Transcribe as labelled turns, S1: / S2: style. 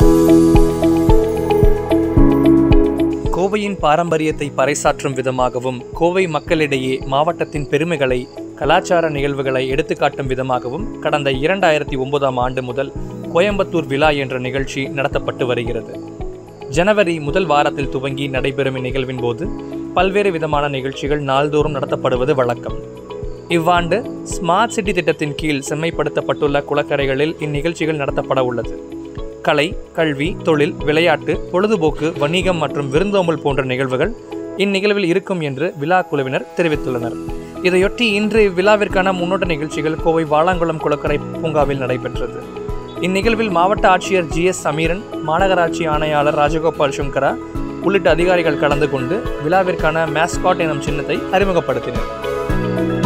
S1: கோவையின் பாரம்பரியத்தை பறைசாற்றும் விதமாகவும் கோவை மக்களிடையே மாவட்டத்தின் பெருமைகளை கலாச்சார நிகழ்வுகளை எடுத்துக்காட்டும் விதமாகவும் கடந்த இரண்டாயிரத்தி ஒன்பதாம் ஆண்டு முதல் கோயம்புத்தூர் விழா என்ற நிகழ்ச்சி நடத்தப்பட்டு வருகிறது ஜனவரி முதல் வாரத்தில் துவங்கி நடைபெறும் இந்நிகழ்வின் போது பல்வேறு விதமான நிகழ்ச்சிகள் நாள்தோறும் நடத்தப்படுவது வழக்கம் இவ்வாண்டு ஸ்மார்ட் சிட்டி திட்டத்தின் கீழ் செம்மைப்படுத்தப்பட்டுள்ள குளக்கரைகளில் இந்நிகழ்ச்சிகள் நடத்தப்பட உள்ளது கலை கல்வி தொழில் விளையாட்டு பொழுதுபோக்கு வணிகம் மற்றும் விருந்தோம்பல் போன்ற நிகழ்வுகள் இந்நிகழ்வில் இருக்கும் என்று விழா குழுவினர் தெரிவித்துள்ளனர் இதையொட்டி இன்று இவ்விழாவிற்கான முன்னோட்ட நிகழ்ச்சிகள் கோவை வாலாங்குளம் குளக்கரை பூங்காவில் நடைபெற்றது இந்நிகழ்வில் மாவட்ட ஆட்சியர் ஜி எஸ் சமீரன் மாநகராட்சி ஆணையாளர் ராஜகோபால் சுங்கரா உள்ளிட்ட அதிகாரிகள் கலந்து கொண்டு விழாவிற்கான மேஸ்காட் எனும் சின்னத்தை அறிமுகப்படுத்தினர்